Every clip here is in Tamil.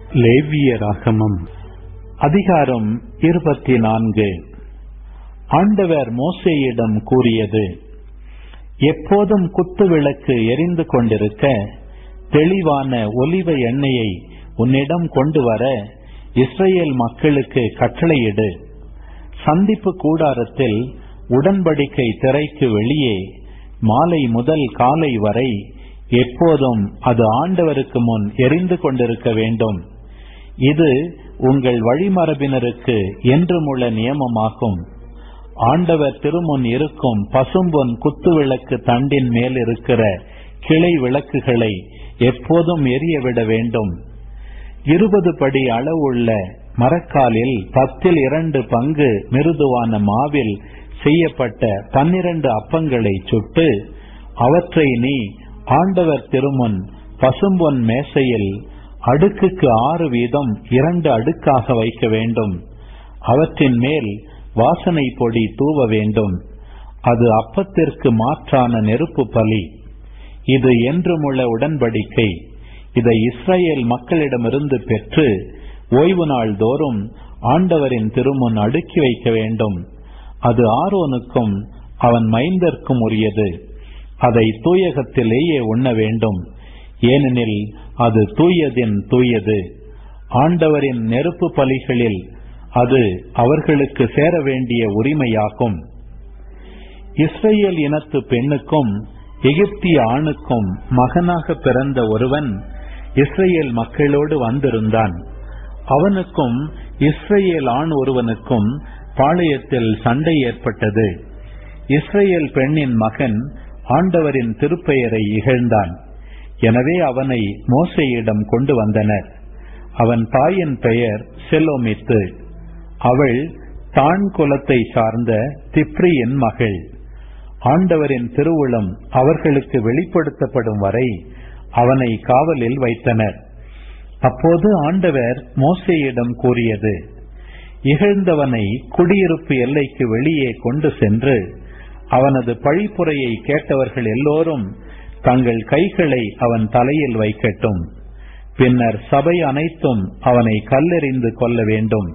லேவியராகமம் அதிகாரம் இருபத்தி நான்கு ஆண்டவர் மோசேயிடம் கூறியது எப்போதும் குத்து விளக்கு எரிந்து கொண்டிருக்க தெளிவான ஒலிவ எண்ணெயை உன்னிடம் கொண்டு வர இஸ்ரேல் மக்களுக்கு கட்டளையிடு சந்திப்பு கூடாரத்தில் உடன்படிக்கை திரைக்கு வெளியே மாலை முதல் காலை வரை எப்போதும் அது ஆண்டவருக்கு முன் எரிந்து கொண்டிருக்க வேண்டும் இது உங்கள் வழிமரபினருக்கு என்றுமுள்ள நியமமாகும் ஆண்டவர் திருமுன் இருக்கும் பசும்பொன் குத்துவிளக்கு தண்டின் மேல் இருக்கிற கிளை விளக்குகளை எப்போதும் எரியவிட வேண்டும் இருபது படி அளவுள்ள மரக்காலில் பத்தில் இரண்டு பங்கு மிருதுவான மாவில் செய்யப்பட்ட பன்னிரண்டு அப்பங்களை சுட்டு அவற்றை நீ ஆண்டவர் திருமுன் பசும்பொன் மேசையில் அடுக்குக்கு ஆறு வீதம் இரண்டு அடுக்காக வைக்க வேண்டும் அவற்றின் மேல் வாசனை பொடி தூவ வேண்டும் அது அப்பத்திற்கு மாற்றான நெருப்பு பலி இது என்றுமுள்ள உடன்படிக்கை இதை இஸ்ரேல் மக்களிடமிருந்து பெற்று ஓய்வு நாள் தோறும் ஆண்டவரின் திருமுன் அடுக்கி வைக்க வேண்டும் அது ஆரோனுக்கும் அவன் மைந்தர்க்கும் உரியது அதை தூயகத்திலேயே உண்ண வேண்டும் ஏனெனில் அது தூயதின் தூயது ஆண்டவரின் நெருப்பு பலிகளில் அது அவர்களுக்கு சேர வேண்டிய உரிமையாகும் இஸ்ரேல் இனத்து பெண்ணுக்கும் எகிப்திய ஆணுக்கும் மகனாக பிறந்த ஒருவன் இஸ்ரேல் மக்களோடு வந்திருந்தான் அவனுக்கும் இஸ்ரேல் ஆண் ஒருவனுக்கும் பாளையத்தில் சண்டை ஏற்பட்டது இஸ்ரேல் பெண்ணின் மகன் ஆண்டவரின் திருப்பெயரை இகழ்ந்தான் எனவே அவனை மோசையிடம் கொண்டு வந்தனர் அவன் தாயின் பெயர் செலோமித்து அவள் தான் குலத்தை சார்ந்த திப்ரியின் மகள் ஆண்டவரின் திருவுளம் அவர்களுக்கு வெளிப்படுத்தப்படும் வரை அவனை காவலில் வைத்தனர் அப்போது ஆண்டவர் மோசையிடம் கூறியது இகழ்ந்தவனை குடியிருப்பு எல்லைக்கு வெளியே கொண்டு சென்று அவனது பழிப்புரையை கேட்டவர்கள் எல்லோரும் தங்கள் கைகளை அவன் தலையில் வைக்கட்டும் பின்னர் சபை அனைத்தும் அவனை கல்லெறிந்து கொள்ள வேண்டும்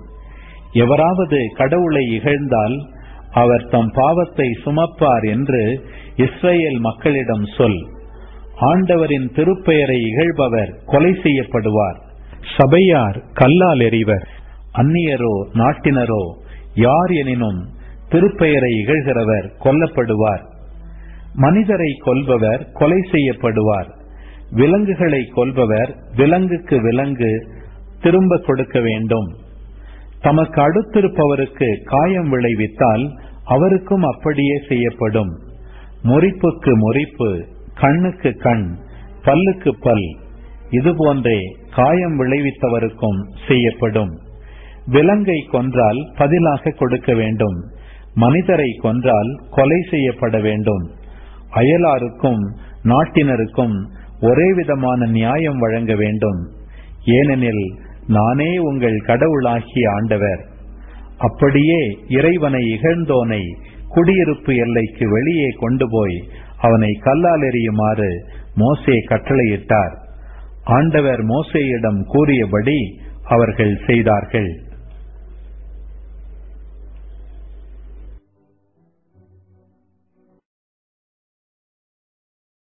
எவராவது கடவுளை இகழ்ந்தால் அவர் தம் பாவத்தை சுமப்பார் என்று இஸ்ரேல் மக்களிடம் சொல் ஆண்டவரின் திருப்பெயரை இகழ்பவர் கொலை செய்யப்படுவார் சபையார் கல்லால் எறிவர் அந்நியரோ நாட்டினரோ யார் எனினும் திருப்பெயரை இகழ்கிறவர் கொல்லப்படுவார் மனிதரை கொல்பவர் கொலை செய்யப்படுவார் விலங்குகளை கொல்பவர் விலங்குக்கு விலங்கு திரும்ப கொடுக்க வேண்டும் தமக்கு அடுத்திருப்பவருக்கு காயம் விளைவித்தால் அவருக்கும் அப்படியே செய்யப்படும் முறிப்புக்கு முறிப்பு கண்ணுக்கு கண் பல்லுக்கு பல் இதுபோன்றே காயம் விளைவித்தவருக்கும் செய்யப்படும் விலங்கை கொன்றால் பதிலாக கொடுக்க வேண்டும் மனிதரை கொன்றால் கொலை செய்யப்பட வேண்டும் அயலாருக்கும் நாட்டினருக்கும் ஒரே விதமான நியாயம் வழங்க வேண்டும் ஏனெனில் நானே உங்கள் கடவுளாகிய ஆண்டவர் அப்படியே இறைவனை இகழ்ந்தோனை குடியிருப்பு எல்லைக்கு வெளியே கொண்டு போய் அவனை கல்லால் எறியுமாறு மோசே கட்டளையிட்டார் ஆண்டவர் மோசேயிடம் கூறியபடி அவர்கள் செய்தார்கள்